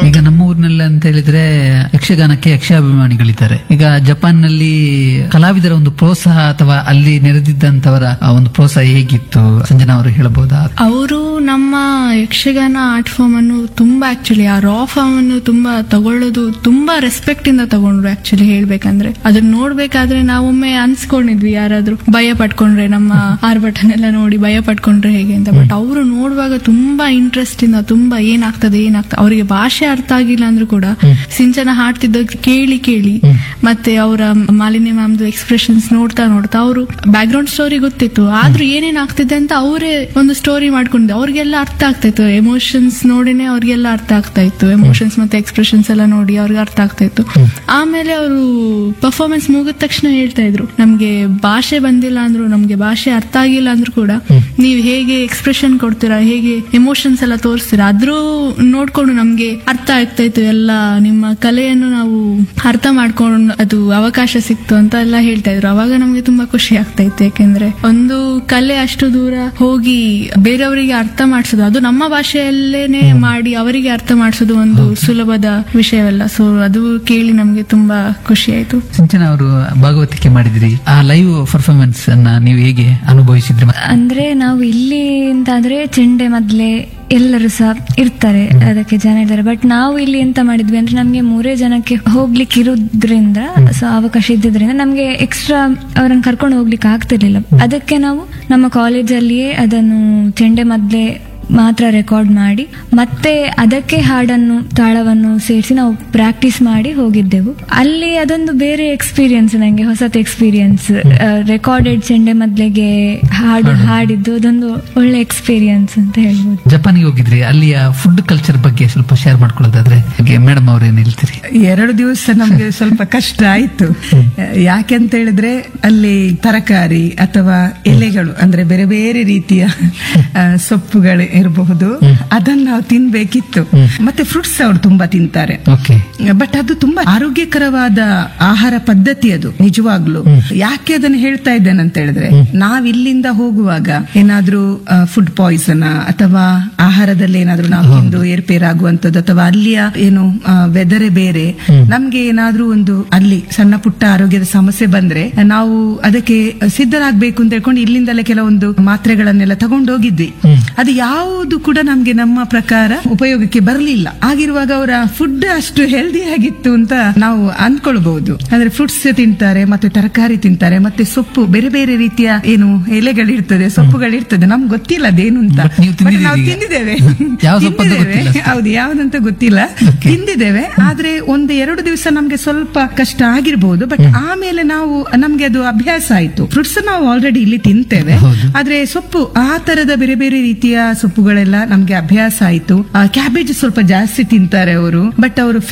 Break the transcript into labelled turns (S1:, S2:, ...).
S1: ಈಗ ನಮ್ಮ ಊರಿನಲ್ಲಿ ಅಂತ ಹೇಳಿದ್ರೆ ಯಕ್ಷಗಾನಕ್ಕೆ ಯಕ್ಷಾಭಿಮಾನಿಗಳಿದ್ದಾರೆ ಈಗ ಜಪಾನ್ ನಲ್ಲಿ ಕಲಾವಿದರ ಒಂದು ಪ್ರೋತ್ಸಾಹ ಅಥವಾ ಅಲ್ಲಿ ನೆರೆದಿದ್ದಂತವರ ಆ ಒಂದು ಪ್ರೋತ್ಸಾಹ ಹೇಗಿತ್ತು ಸಂಜನಾ ಅವರು ಹೇಳಬಹುದಾ
S2: ಅವರು ನಮ್ಮ ಯಕ್ಷಗಾನ ಆರ್ಟ್ ಫಾರ್ಮ್ ಅನ್ನು ತುಂಬಾ ಆಕ್ಚುಲಿ ಆ ರಾ ಫಾರ್ಮ್ ಅನ್ನು ತುಂಬಾ ತಗೊಳ್ಳೋದು ತುಂಬಾ ರೆಸ್ಪೆಕ್ಟ್ ಇಂದ ತಗೊಂಡ್ರು ಆಕ್ಚುಲಿ ಹೇಳ್ಬೇಕಂದ್ರೆ ಅದನ್ನ ನೋಡ್ಬೇಕಾದ್ರೆ ನಾವೊಮ್ಮೆ ಅನ್ಸ್ಕೊಂಡಿದ್ವಿ ಯಾರಾದ್ರೂ ಭಯ ಪಟ್ಕೊಂಡ್ರೆ ನಮ್ಮ ಆರ್ಭಟನ್ ಎಲ್ಲ ನೋಡಿ ಭಯ ಪಟ್ಕೊಂಡ್ರೆ ಹೇಗೆ ಅಂತ ಬಟ್ ಅವರು ನೋಡುವಾಗ ತುಂಬಾ ಇಂಟ್ರೆಸ್ಟ್ ಇಂದ ತುಂಬಾ ಏನಾಗ್ತದೆ ಏನಾಗ್ತದೆ ಅವರಿಗೆ ಭಾಷೆ ಅರ್ಥ ಆಗಿಲ್ಲ ಅಂದ್ರೂ ಕೂಡ ಸಿಂಚನ ಹಾಡ್ತಿದ್ದ ಕೇಳಿ ಕೇಳಿ ಮತ್ತೆ ಅವರ ಮಾಲಿನ್ಯ ಮ್ಯಾಮ್ದು ಎಕ್ಸ್ಪ್ರೆಷನ್ಸ್ ನೋಡ್ತಾ ನೋಡ್ತಾ ಅವರು ಬ್ಯಾಕ್ ಗ್ರೌಂಡ್ ಸ್ಟೋರಿ ಗೊತ್ತಿತ್ತು ಆದ್ರೂ ಏನೇನ್ ಆಗ್ತಿದೆ ಅಂತ ಅವರೇ ಒಂದು ಸ್ಟೋರಿ ಮಾಡ್ಕೊಂಡಿದ್ದೆ ಅವ್ರಿಗೆಲ್ಲ ಅರ್ಥ ಆಗ್ತಾ ಇತ್ತು ಎಮೋಷನ್ಸ್ ನೋಡಿನೇ ಅವ್ರಿಗೆಲ್ಲ ಅರ್ಥ ಆಗ್ತಾ ಇತ್ತು ಎಮೋಷನ್ಸ್ ಮತ್ತೆ ಎಕ್ಸ್ಪ್ರೆಷನ್ಸ್ ಎಲ್ಲ ನೋಡಿ ಅವ್ರಿಗೆ ಅರ್ಥ ಆಗ್ತಾ ಇತ್ತು ಆಮೇಲೆ ಅವರು ಪರ್ಫಾರ್ಮೆನ್ಸ್ ಮುಗಿದ ತಕ್ಷಣ ಹೇಳ್ತಾ ಇದ್ರು ನಮ್ಗೆ ಭಾಷೆ ಬಂದಿಲ್ಲ ಅಂದ್ರು ನಮ್ಗೆ ಭಾಷೆ ಅರ್ಥ ಆಗಿಲ್ಲ ಅಂದ್ರೂ ಕೂಡ ನೀವು ಹೇಗೆ ಎಕ್ಸ್ಪ್ರೆಷನ್ ಕೊಡ್ತೀರಾ ಹೇಗೆ ಎಮೋಷನ್ಸ್ ಎಲ್ಲ ತೋರಿಸ್ತೀರಾ ಅದ್ರೂ ನೋಡ್ಕೊಂಡು ನಮ್ಗೆ ಅರ್ಥ ಆಗ್ತಾ ಇತ್ತು ಎಲ್ಲ ನಿಮ್ಮ ಕಲೆಯನ್ನು ನಾವು ಅರ್ಥ ಮಾಡ್ಕೊಂಡು ಅದು ಅವಕಾಶ ಸಿಕ್ತು ಅಂತ ಎಲ್ಲ ಹೇಳ್ತಾ ಇದ್ರು ಅವಾಗ ನಮ್ಗೆ ತುಂಬಾ ಖುಷಿ ಆಗ್ತಾ ಇತ್ತು ಯಾಕೆಂದ್ರೆ ಒಂದು ಕಲೆ ಅಷ್ಟು ದೂರ ಹೋಗಿ ಬೇರೆಯವರಿಗೆ ಅರ್ಥ ಮಾಡಿಸೋದು ಅದು ನಮ್ಮ ಭಾಷೆಯಲ್ಲೇನೆ ಮಾಡಿ ಅವರಿಗೆ ಅರ್ಥ ಮಾಡಿಸೋದು ಒಂದು ಸುಲಭದ ವಿಷಯವಲ್ಲ ಸೊ ಅದು ಕೇಳಿ ನಮ್ಗೆ ತುಂಬಾ ಖುಷಿ ಆಯ್ತು
S1: ಸಿಂಚನಾ ಅವರು ಭಾಗವತಿಕೆ ಮಾಡಿದ್ರಿ ಆ ಲೈವ್ ಪರ್ಫಾರ್ಮೆನ್ಸ್ ಅನ್ನ ನೀವು ಹೇಗೆ ಅನುಭವಿಸಿದ್ರಿ
S3: ಅಂದ್ರೆ ನಾವು ಇಲ್ಲಿ ಅಂತಾದ್ರೆ ಚೆಂಡೆ ಮೊದ್ಲೇ ಎಲ್ಲರೂ ಸಹ ಇರ್ತಾರೆ ಅದಕ್ಕೆ ಜನ ಇದ್ದಾರೆ ಬಟ್ ನಾವು ಇಲ್ಲಿ ಎಂತ ಮಾಡಿದ್ವಿ ಅಂದ್ರೆ ನಮ್ಗೆ ಮೂರೇ ಜನಕ್ಕೆ ಹೋಗ್ಲಿಕ್ಕೆ ಇರೋದ್ರಿಂದ ಸೊ ಅವಕಾಶ ಇದ್ದಿದ್ರಿಂದ ನಮ್ಗೆ ಎಕ್ಸ್ಟ್ರಾ ಅವರನ್ನು ಕರ್ಕೊಂಡು ಹೋಗ್ಲಿಕ್ಕೆ ಆಗ್ತಿರ್ಲಿಲ್ಲ ಅದಕ್ಕೆ ನಾವು ನಮ್ಮ ಕಾಲೇಜಲ್ಲಿಯೇ ಅದನ್ನು ಚೆಂಡೆ ಮೊದ್ಲೇ ಮಾತ್ರ ರೆಕಾರ್ಡ್ ಮಾಡಿ ಮತ್ತೆ ಅದಕ್ಕೆ ಹಾಡನ್ನು ತಾಳವನ್ನು ಸೇರಿಸಿ ನಾವು ಪ್ರಾಕ್ಟೀಸ್ ಮಾಡಿ ಹೋಗಿದ್ದೆವು ಅಲ್ಲಿ ಅದೊಂದು ಬೇರೆ ಎಕ್ಸ್ಪೀರಿಯನ್ಸ್ ನಂಗೆ ಹೊಸತ್ ಎಕ್ಸ್ಪೀರಿಯನ್ಸ್ ರೆಕಾರ್ಡೆಡ್ ಚೆಂಡೆ ಮೊದ್ಲಿಗೆ ಹಾಡು ಹಾಡಿದ್ದು ಅದೊಂದು ಒಳ್ಳೆ ಎಕ್ಸ್ಪೀರಿಯನ್ಸ್ ಅಂತ ಹೇಳ್ಬೋದು
S1: ಜಪಾನ್ಗೆ ಹೋಗಿದ್ರಿ ಅಲ್ಲಿಯ ಫುಡ್ ಕಲ್ಚರ್ ಬಗ್ಗೆ ಸ್ವಲ್ಪ ಶೇರ್ ಮಾಡ್ಕೊಳ್ಳೋದಾದ್ರೆ ಮೇಡಮ್ ಅವ್ರೇನ್ ಹೇಳ್ತೀರಿ
S4: ಎರಡು ದಿವಸ ನಮ್ಗೆ ಸ್ವಲ್ಪ ಕಷ್ಟ ಆಯ್ತು ಯಾಕೆಂತ ಹೇಳಿದ್ರೆ ಅಲ್ಲಿ ತರಕಾರಿ ಅಥವಾ ಎಲೆಗಳು ಅಂದ್ರೆ ಬೇರೆ ಬೇರೆ ರೀತಿಯ ಆ, ಸೊಪ್ಪುಗಳು ಇರಬಹುದು ಅದನ್ನ ನಾವು ತಿನ್ಬೇಕಿತ್ತು ಮತ್ತೆ ಫ್ರೂಟ್ಸ್ ಅವ್ರು ತುಂಬಾ ತಿಂತಾರೆ
S1: ಓಕೆ
S4: ಬಟ್ ಅದು ತುಂಬಾ ಆರೋಗ್ಯಕರವಾದ ಆಹಾರ ಪದ್ಧತಿ ಅದು ನಿಜವಾಗ್ಲು ಯಾಕೆ ಅದನ್ನ ಹೇಳ್ತಾ ಇದ್ದೇನೆ ಅಂತ ಹೇಳಿದ್ರೆ ನಾವ್ ಇಲ್ಲಿಂದ ಹೋಗುವಾಗ ಏನಾದ್ರೂ ಫುಡ್ ಪಾಯ್ಸನ್ ಅಥವಾ ಆಹಾರದಲ್ಲಿ ಏನಾದ್ರೂ ನಾವು ತಿಂದು ಏರ್ಪೇರಾಗುವಂತದ್ದು ಅಥವಾ ಅಲ್ಲಿಯ ಏನು ವೆದರೇ ಬೇರೆ ನಮ್ಗೆ ಏನಾದ್ರೂ ಒಂದು ಅಲ್ಲಿ ಸಣ್ಣ ಪುಟ್ಟ ಆರೋಗ್ಯದ ಸಮಸ್ಯೆ ಬಂದ್ರೆ ನಾವು ಅದಕ್ಕೆ ಸಿದ್ಧರಾಗಬೇಕು ಅಂತ ಹೇಳ್ಕೊಂಡು ಇಲ್ಲಿಂದಲೇ ಕೆಲವೊಂದು ಮಾತ್ರೆಗಳನ್ನೆಲ್ಲ ತಗೊಂಡು ಹೋಗಿದ್ವಿ ಅದು ಯಾವುದು ಕೂಡ ನಮ್ಗೆ ನಮ್ಮ ಪ್ರಕಾರ ಉಪಯೋಗಕ್ಕೆ ಬರಲಿಲ್ಲ ಆಗಿರುವಾಗ ಅವರ ಫುಡ್ ಅಷ್ಟು ಹೆಲ್ದಿ ಆಗಿತ್ತು ಅಂತ ನಾವು ಅನ್ಕೊಳ್ಬಹುದು ಅಂದ್ರೆ ಫ್ರೂಟ್ಸ್ ತಿಂತಾರೆ ಮತ್ತೆ ತರಕಾರಿ ತಿಂತಾರೆ ಮತ್ತೆ ಸೊಪ್ಪು ಬೇರೆ ಬೇರೆ ರೀತಿಯ ಏನು ಎಲೆಗಳಿರ್ತದೆ ಸೊಪ್ಪುಗಳಿರ್ತದೆ ನಮ್ಗೆ ಗೊತ್ತಿಲ್ಲ ಅದೇನು ಅಂತ
S1: But ನೀವು
S4: But ನಾವು
S1: ತಿಂದಿದ್ದೀರಿ ಈಗ.
S4: ತಿಂದಿದ್ದೇವೆ
S1: ಯಾವ ಸೊಪ್ಪು ಅಂತ
S4: ತಿಂದಿದ್ದೇವೆ.
S1: ಗೊತ್ತಿಲ್ಲ ಅಷ್ಟೇ.
S4: ಹೌದು ಯಾವ್ದಂತ ಗೊತ್ತಿಲ್ಲ
S1: Okay.
S4: ತಿಂದಿದ್ದೇವೆ ಆದ್ರೆ ಒಂದು ಎರಡು ದಿವಸ ನಮ್ಗೆ ಸ್ವಲ್ಪ ಕಷ್ಟ ಆಗಿರ್ಬಹುದು ಬಟ್ ಆಮೇಲೆ ನಾವು ನಮ್ಗೆ ಅದು ಅಭ್ಯಾಸ ಆಯ್ತು ಫ್ರೂಟ್ಸ್ ನಾವು ಆಲ್ರೆಡಿ ಇಲ್ಲಿ ತಿಂತೇವೆ
S1: ಹೌದು.
S4: ಆದ್ರೆ ಸೊಪ್ಪು ಆ ತರದ ಬೇರೆ ಬೇರೆ ರೀತಿಯ ಸೊಪ್ಪುಗಳೆಲ್ಲ ನಮ್ಗೆ ಅಭ್ಯಾಸ ಆಯ್ತು ಕ್ಯಾಬೇಜ್ ಸ್ವಲ್ಪ ಜಾಸ್ತಿ ತಿಂತಾರೆ ಅವರು ಬಟ್ ಅವರು